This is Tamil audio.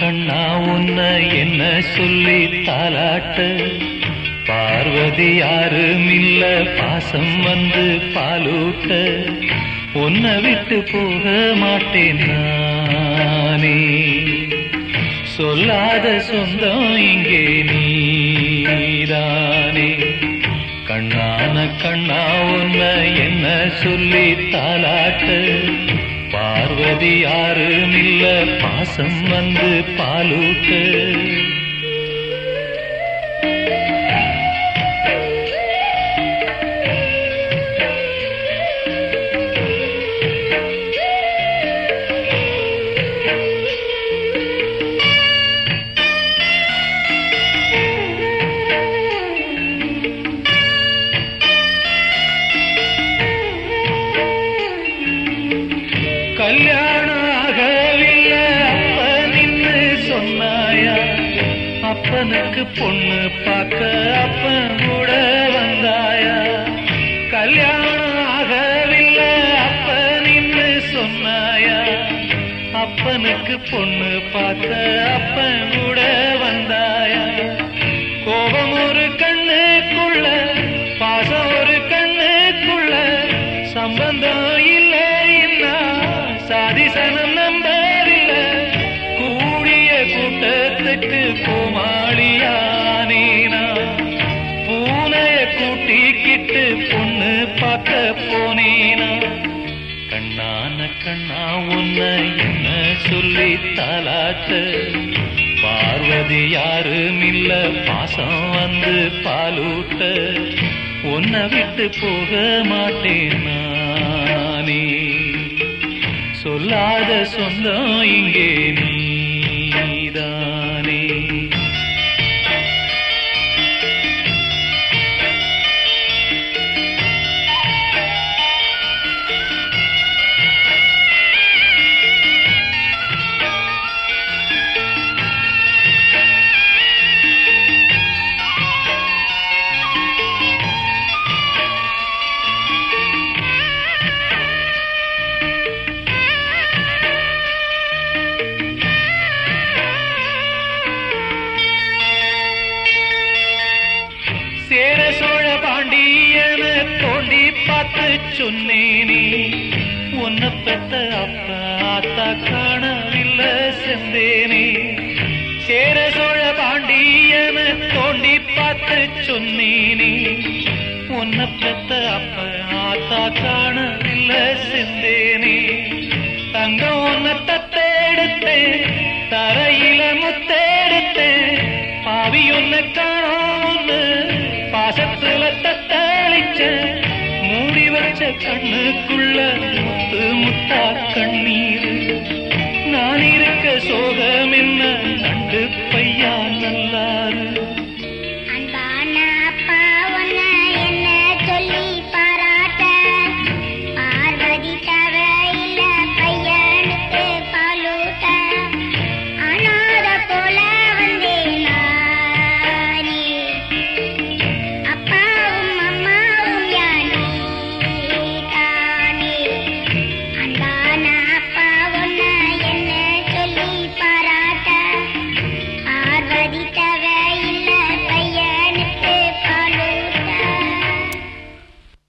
கண்ணா உன்ன என்ன சொல்லி தாலாட்ட பார்வதி யாரும் இல்ல பாசம் வந்து பாலூட்ட உன்னை விட்டு போக மாட்டேன் நானே சொல்லாத சொந்தம் இங்கே நீதானே கண்ணான கண்ணா உன்ன என்ன சொல்லி தாலாட்ட பார்வதி யாரும் இல்ல பாசம் வந்து பாலூட்ட கல்யாணம் ஆகவில்லை அப்ப நின்னு சொன்னாயா அப்பனுக்கு பொண்ணு பார்க்க அப்பன் கூட வந்தாயா கல்யாணம் ஆகவில்லை அப்ப நின்னு சொன்னாயா அப்பனுக்கு பொண்ணு பார்க்க அப்பன் கூட வந்தாயா கோபம் ஒரு கண்ணுக்குள்ள பாசம் ஒரு கண்ணுக்குள்ள சம்பந்தம் இல்லை இன்னா சாதிசனம் நம்பவில்லை கூடிய கூட்டத்துக்கு கோமாளியானேனா பூனைய கூட்டிக்கிட்டு பொண்ணு பார்க்க போனேனா கண்ணான கண்ணா உன்ன என்ன சொல்லி தாலாட்ட பார்வதி யாரும் இல்ல பாசம் வந்து பாலூட்ட உன்னை விட்டு போக மாட்டேன் நானே சொல்லாத சொந்தம் இங்கே நீதானே சேர சோழ பாண்டியன தோண்டி பார்த்து சொன்னேனே உன்னை பெத்த அப்பா ஆத்தா காணவில்லை செந்தேனே சேர சோழ பாண்டியன தோண்டி பார்த்து சொன்னேனே உன்னை பெத்த அப்பா ஆத்தா காணவில்லை செந்தேனே தங்கம் உன்னை தத்தெடுத்தேன் தரையில முத்தெடுத்தேன் பாவி உன்னை காணோன்னு பாசத்துல தத்தளிச்ச மூடி வச்ச கண்ணுக்குள்ள முத்து முத்தா கண்ணீர்